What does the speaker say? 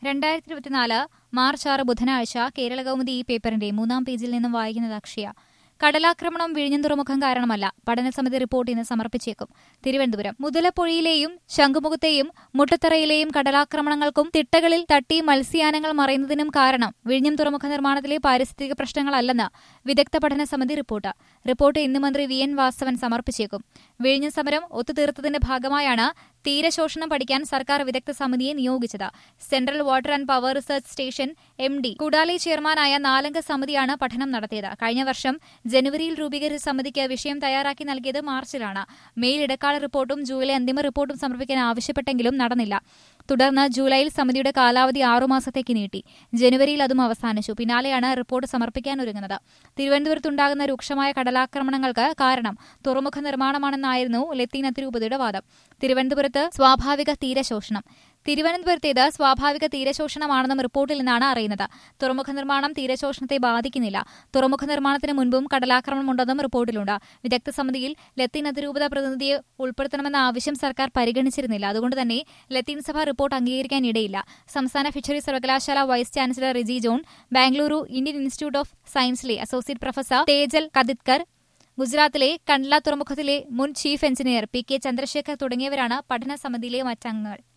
രണ്ടായിരത്തി ഇരുപത്തിനാല് മാർച്ച് ആറ് ബുധനാഴ്ച കേരള കൗമുദി ഈ പേപ്പറിന്റെ മൂന്നാം പേജിൽ നിന്നും വായിക്കുന്നത് അക്ഷയ കടലാക്രമണം വിഴിഞ്ഞം തുറമുഖം കാരണമല്ല പഠനസമിതി റിപ്പോർട്ട് ഇന്ന് സമർപ്പിച്ചേക്കും തിരുവനന്തപുരം മുതലപ്പൊഴിയിലെയും ശംഖുമുഖത്തെയും മുട്ടത്തറയിലെയും കടലാക്രമണങ്ങൾക്കും തിട്ടകളിൽ തട്ടി മത്സ്യയാനങ്ങൾ മറയുന്നതിനും കാരണം വിഴിഞ്ഞം തുറമുഖ നിർമ്മാണത്തിലെ പാരിസ്ഥിതിക പ്രശ്നങ്ങളല്ലെന്ന് വിദഗ്ധ പഠന സമിതി റിപ്പോർട്ട് റിപ്പോർട്ട് ഇന്ന് മന്ത്രി വി എൻ വാസവൻ സമർപ്പിച്ചേക്കും വിഴിഞ്ഞം സമരം ഒത്തുതീർത്തതിന്റെ ഭാഗമായാണ് തീരശോഷണം പഠിക്കാൻ സർക്കാർ വിദഗ്ധ സമിതിയെ നിയോഗിച്ചത് central water and power research station M D കുടാലി ചെയർമാനായ നാലംഗ സമിതിയാണ് പഠനം നടത്തിയത് കഴിഞ്ഞ വർഷം ജനുവരിയിൽ രൂപീകരിച്ച സമിതിക്ക് വിഷയം തയ്യാറാക്കി നൽകിയത് മാർച്ചിലാണ് മെയിൽ ഇടക്കാല റിപ്പോർട്ടും ജൂലൈ അന്തിമ റിപ്പോർട്ടും സമർപ്പിക്കാൻ ആവശ്യപ്പെട്ടെങ്കിലും നടന്നില്ല തുടർന്ന് ജൂലൈയിൽ സമിതിയുടെ കാലാവധി ആറുമാസത്തേക്ക് നീട്ടി ജനുവരിയിൽ അതും അവസാനിച്ചു പിന്നാലെയാണ് റിപ്പോർട്ട് സമർപ്പിക്കാനൊരുങ്ങുന്നത് തിരുവനന്തപുരത്തുണ്ടാകുന്ന രൂക്ഷമായ കടലാക്രമണങ്ങൾക്ക് കാരണം തുറമുഖ നിർമ്മാണമാണെന്നായിരുന്നു ലത്തീൻ അതിരൂപതയുടെ വാദം തിരുവനന്തപുരത്ത് സ്വാഭാവിക തീരശോഷണം തിരുവനന്തപുരത്തേത് സ്വാഭാവിക തീരശോഷണമാണെന്നും റിപ്പോർട്ടിൽ നിന്നാണ് അറിയുന്നത് തുറമുഖ നിർമ്മാണം തീരശോഷണത്തെ ബാധിക്കുന്നില്ല തുറമുഖ നിർമ്മാണത്തിന് മുൻപും കടലാക്രമണമുണ്ടെന്നും റിപ്പോർട്ടിലുണ്ട് വിദഗ്ധ സമിതിയിൽ ലത്തീൻ അതിരൂപത പ്രതിനിധിയെ ഉൾപ്പെടുത്തണമെന്ന ആവശ്യം സർക്കാർ പരിഗണിച്ചിരുന്നില്ല അതുകൊണ്ട് തന്നെ ലത്തീൻ സഭ റിപ്പോർട്ട് അംഗീകരിക്കാൻ ഇടയില്ല സംസ്ഥാന ഫിഷറീസ് സർവകലാശാല vice chancellor Riji John Bengaluru Indian institute of സയൻസിലെ അസോസിയേറ്റ് പ്രൊഫസർ തേജൽ കദിത്കർ ഗുജറാത്തിലെ കണ്ട്ല തുറമുഖത്തിലെ മുൻ chief engineer P K Chandrasekhar തുടങ്ങിയവരാണ് പഠന സമിതിയിലെ മറ്റംഗങ്ങൾ